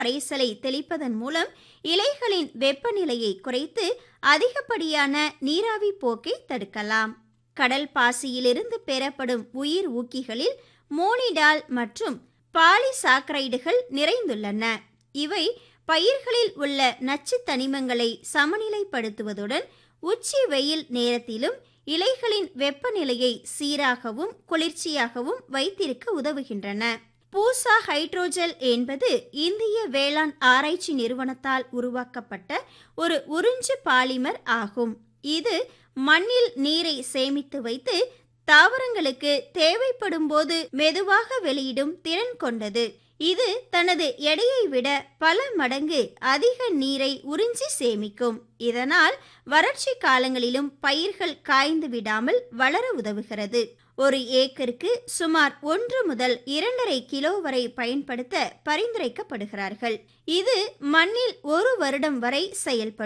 கரைசலை தெளிப்பதன் மூலம் இலைகளின் வெப்பநிலையை குறைத்து அதிகப்படியான நீராவி போக்கை தடுக்கலாம் கடல் பாசியிலிருந்து பெறப்படும் உயிர் ஊக்கிகளில் மோனிடால் மற்றும் பாலிசாக்கரைடுகள் நிறைந்துள்ளன இவை பயிர்களில் உள்ள நச்சு தனிமங்களை சமநிலைப்படுத்துவதுடன் உச்சி வெயில் நேரத்திலும் இலைகளின் வெப்பநிலையை சீராகவும் குளிர்ச்சியாகவும் வைத்திருக்க உதவுகின்றன பூசா ஹைட்ரோஜெல் என்பது இந்திய வேளாண் ஆராய்ச்சி நிறுவனத்தால் உருவாக்கப்பட்ட ஒரு உறிஞ்சு பாலிமர் ஆகும் இது மண்ணில் நீரை சேமித்து வைத்து தாவரங்களுக்கு தேவைப்படும் போது மெதுவாக வெளியிடும் திறன் கொண்டது இது தனது எடையை விட பல மடங்கு அதிக நீரை உறிஞ்சி சேமிக்கும் இதனால் வறட்சி காலங்களிலும் பயிர்கள் காய்ந்து விடாமல் வளர உதவுகிறது ஒரு ஏக்கருக்கு சுமார் ஒன்று முதல் இரண்டரை கிலோ வரை பயன்படுத்த பரிந்துரைக்கப்படுகிறார்கள் இது மண்ணில் ஒரு வருடம் வரை செயல்படும்